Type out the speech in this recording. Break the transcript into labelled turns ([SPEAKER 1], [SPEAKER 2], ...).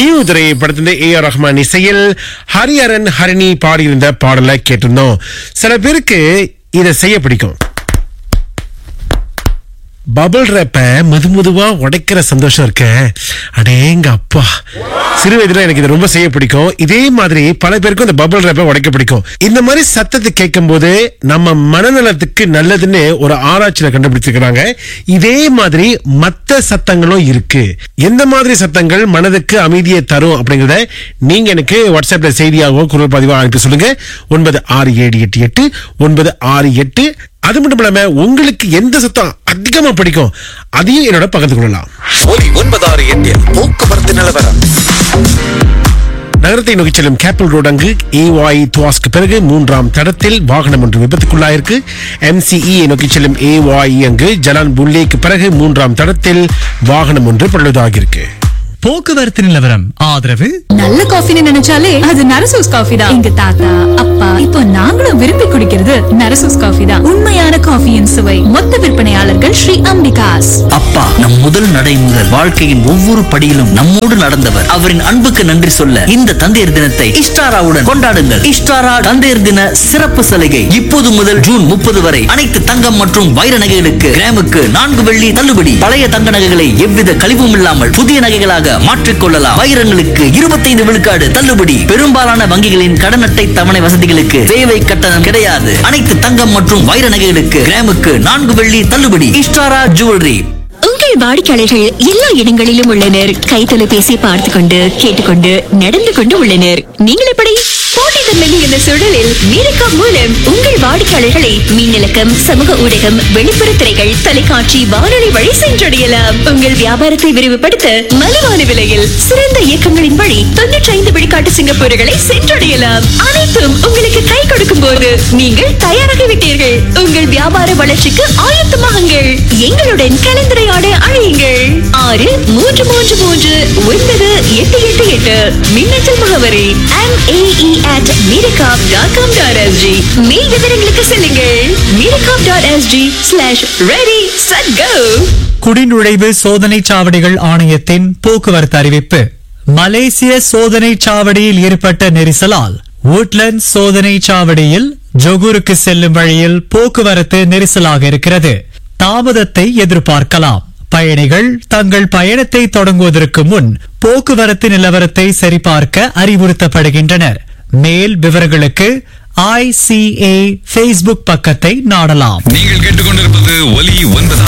[SPEAKER 1] ஈவுதுறை படத்திலிருந்து A R Rahman இசையில் ஹரிஹரன் ஹரிணி பாடியிருந்த பாடலை கேட்டிருந்தோம் சில பேருக்கு இதை செய்ய பிடிக்கும் பபிள் ரேப்ப மெது மெதுவா உடைக்கிற சந்தோஷம் இருக்க அடேங்க அப்பா சிறு வயதுல எனக்கு இது ரொம்ப செய்ய பிடிக்கும் இதே மாதிரி பல பேருக்கும் இந்த பபிள் ரேப்பை உடைக்க பிடிக்கும் இந்த மாதிரி சத்தத்தை கேட்கும் போது நம்ம மனநலத்துக்கு நல்லதுன்னு ஒரு ஆராய்ச்சியில கண்டுபிடிச்சிருக்கிறாங்க இதே மாதிரி மத்த சத்தங்களும் இருக்கு எந்த மாதிரி சத்தங்கள் மனதுக்கு அமைதியை தரும் அப்படிங்கறத நீங்க எனக்கு வாட்ஸ்அப்ல செய்தியாகவோ குரல் பதிவோ அனுப்பி சொல்லுங்க ஒன்பது ஆறு ஏழு எட்டு எட்டு ஒன்பது ஆறு எட்டு அது மட்டும் இல்லாம உங்களுக்கு எந்த சத்தம் அதிகமா பிடிக்கும் அதையும் என்னோட பகிர்ந்து கொள்ளலாம்
[SPEAKER 2] ஒலி ஒன்பதாறு எட்டில் போக்குவரத்து நிலவரம்
[SPEAKER 1] நகரத்தை நோக்கி செல்லும் கேப்பிள் ரோடு அங்கு ஏஒய் துவாஸ்க்கு பிறகு மூன்றாம் தடத்தில் வாகனம் ஒன்று விபத்துக்குள்ளாயிருக்கு எம்சிஇ நோக்கி செல்லும் ஏஒய் அங்கு ஜலான் புல்லேக்கு பிறகு மூன்றாம் தடத்தில் வாகனம் ஒன்று பழுதாகியிருக்கு
[SPEAKER 3] போக்குவரத்து நிலவரம் ஆதரவு
[SPEAKER 4] நல்ல காஃபின்னு நினைச்சாலே அது நரசூஸ் காஃபி தான் எங்க தாத்தா அப்பா இப்போ நாங்களும் விரும்பி குடிக்கிறது நரசூஸ் காஃபி தான் உண்மையான காஃபியின் சுவை மொத்த விற்பனையாளர்கள் ஸ்ரீ அம்பிகாஸ்
[SPEAKER 5] அப்பா நம் முதல் நடை முதல் வாழ்க்கையின் ஒவ்வொரு படியிலும் நம்மோடு நடந்தவர் அவரின் அன்புக்கு நன்றி சொல்ல இந்த தந்தையர் தினத்தை இஷ்டாராவுடன் கொண்டாடுங்கள் இஷ்டாரா தந்தையர் தின சிறப்பு சலுகை இப்போது முதல் ஜூன் முப்பது வரை அனைத்து தங்கம் மற்றும் வைர நகைகளுக்கு கிராமுக்கு நான்கு வெள்ளி தள்ளுபடி பழைய தங்க நகைகளை எவ்வித கழிவும் இல்லாமல் புதிய நகைகளாக மாற்றிக் கொள்ளலாம் வைரங்களுக்கு இருபத்தைந்து விழுக்காடு தள்ளுபடி பெரும்பாலான வங்கிகளின் கடன் அட்டை தவணை வசதிகளுக்கு தேவை கட்டணம் கிடையாது அனைத்து தங்கம் மற்றும் வைர நகைகளுக்கு கிராமுக்கு நான்கு வெள்ளி தள்ளுபடி இஷ்டாரா ஜுவல்லரி
[SPEAKER 6] உங்கள் வாடிக்கையாளர்கள் எல்லா இடங்களிலும் உள்ளனர் கை தொலைபேசி பார்த்து கொண்டு கேட்டுக்கொண்டு நடந்து கொண்டு உள்ளனர் நீங்கள் எப்படி போட்டித்தன்மை மிகுந்த சூழலில் மீரக்கா மூலம் உங்கள் வாடிக்கையாளர்களை மின்னலக்கம் சமூக ஊடகம் வெளிப்புற திரைகள் தொலைக்காட்சி வானொலி வழி சென்றடையலாம் உங்கள் வியாபாரத்தை விரிவுபடுத்த மலிவான விலையில் சிறந்த இயக்கங்களின் வழி தொன்னூற்றி ஐந்து விழுக்காட்டு சிங்கப்பூர்களை சென்றடையலாம் அனைத்தும் உங்களுக்கு கை கொடுக்கும் போது நீங்கள் தயாராகிவிட்டீர்கள் உங்கள் வியாபார வளர்ச்சிக்கு ஆயத்தமாகுங்கள் எங்களுடன் கலந்துரையாட அழையுங்கள் ஆறு மூன்று மூன்று மூன்று ஒன்பது எட்டு எட்டு எட்டு மின்னஞ்சல் முகவரி MAE at miracom.com.sg மேல் விவரங்களுக்கு செல்லுங்கள் miracom.sg slash ready set go
[SPEAKER 3] குடிநுழைவு சோதனை சாவடிகள் ஆணையத்தின் போக்குவரத்து அறிவிப்பு மலேசிய சோதனை சாவடியில் ஏற்பட்ட நெரிசலால் woodland சோதனை சாவடியில் ஜொகூருக்கு செல்லும் வழியில் போக்குவரத்து நெரிசலாக இருக்கிறது தாமதத்தை எதிர்பார்க்கலாம் பயணிகள் தங்கள் பயணத்தை தொடங்குவதற்கு முன் போக்குவரத்து நிலவரத்தை சரிபார்க்க அறிவுறுத்தப்படுகின்றனர் மேல் விவரங்களுக்கு ஐசிஏ ஃபேஸ்புக் பக்கத்தை நாடலாம்
[SPEAKER 2] நீங்கள் கேட்டுக்கொண்டிருப்பது ஒலி ஒன்பதாறு